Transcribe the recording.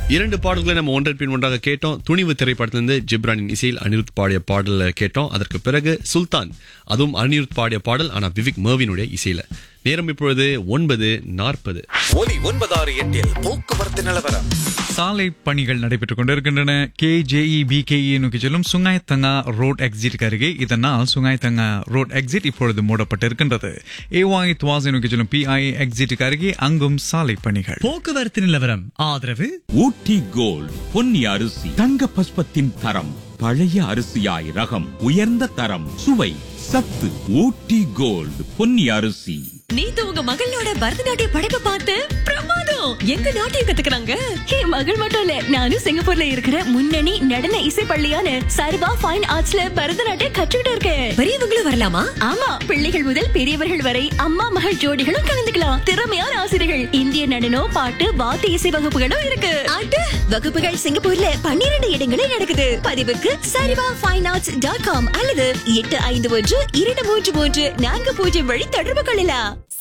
இரண்டு பாடல்களை நம்ம ஒன்றன் பின் ஒன்றாக கேட்டோம் துணிவு திரைப்படத்திலிருந்து ஜிப்ரானின் இசையில் அனிருத் பாடிய பாடலை கேட்டோம் அதற்கு பிறகு சுல்தான் அதுவும் அனிருத் பாடிய பாடல் ஆனா விவிக் மர்வினுடைய இசையில நேரம் இப்பொழுது ஒன்பது நாற்பது ஒலி ஒன்பதாறு எட்டில் போக்குவரத்து நிலவரம் சாலை பணிகள் நடைபெற்றுக் கொண்டிருக்கின்றன கே ஜேஇ பிகேஇ நோக்கி செல்லும் சுங்காய்தங்கா ரோட் எக்ஸிட் அருகே இதனால் சுங்காய்தங்கா ரோட் எக்ஸிட் இப்பொழுது மூடப்பட்டிருக்கின்றது ஏவாய் துவாசை நோக்கி செல்லும் பிஐ எக்ஸிட் அருகே அங்கும் சாலை பணிகள் போக்குவரத்து நிலவரம் ஆதரவு ஊட்டி கோல்ட் பொன்னி அரிசி தங்க பஸ்பத்தின் தரம் பழைய அரிசியாய் ரகம் உயர்ந்த தரம் சுவை சத்து ஊட்டி கோல்ட் பொன்னி அரிசி நேத்து உங்க மகளோட பரதநாட்டிய படைப்பை பார்த்து பிரமாதம் எங்க நாட்டியம் கத்துக்கிறாங்க என் மகள் மட்டும் இல்ல நானும் சிங்கப்பூர்ல இருக்கிற முன்னணி நடன இசை பள்ளியான சர்வா ஃபைன் ஆர்ட்ஸ்ல பரதநாட்டியம் கற்றுக்கிட்டு இருக்கேன் பெரியவங்களும் வரலாமா ஆமா பிள்ளைகள் முதல் பெரியவர்கள் வரை அம்மா மகள் ஜோடிகளும் கலந்துக்கலாம் திறமையான ஆசிரியர்கள் இந்திய நடனம் பாட்டு வாத்திய இசை வகுப்புகளும் இருக்கு வகுப்புகள் சிங்கப்பூர்ல பன்னிரண்டு இடங்களில் நடக்குது பதிவுக்கு சரிவா ஃபைன் ஆர்ட்ஸ் டாட் காம் அல்லது எட்டு ஐந்து ஒன்று இரண்டு மூன்று மூன்று நான்கு பூஜ்ஜியம் வழி தொடர்பு கொள்ளலாம்